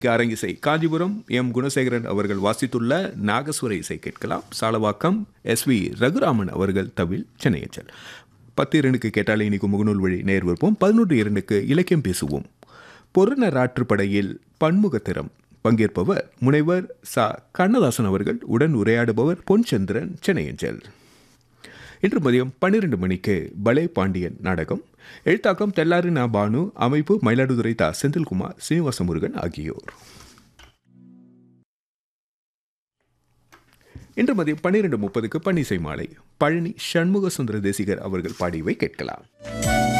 அரங்கிசை காஞ்சிபுரம் எம் குணசேகரன் அவர்கள் வாசித்துள்ள நாகஸ்வர இசை கேட்கலாம் சாலவாக்கம் எஸ் வி ரகுராமன் அவர்கள் தவில் சென்னையச்சல் பத்து இரண்டுக்கு கேட்டாலே இன்னைக்கு முகநூல் வழி நேர் விருப்பம் பதினொன்று இரண்டுக்கு இலக்கியம் பேசுவோம் பொருநராற்றுப்படையில் பன்முகத்திறம் பங்கேற்பவர் முனைவர் ச கண்ணதாசன் அவர்கள் உடன் உரையாடுபவர் பொன்சந்திரன் சென்னையஞ்சல் இன்று மதியம் பன்னிரண்டு மணிக்கு பலே பாண்டியன் நாடகம் எழுத்தாக்கம் தெல்லாரி நா பானு அமைப்பு மயிலாடுதுறை தா செந்தில்குமார் சீனிவாச முருகன் ஆகியோர் இன்று மதியம் பன்னிரண்டு முப்பதுக்கு பன்னிசை மாலை பழனி சண்முக சுந்தர தேசிகர் அவர்கள் பாடியவை கேட்கலாம்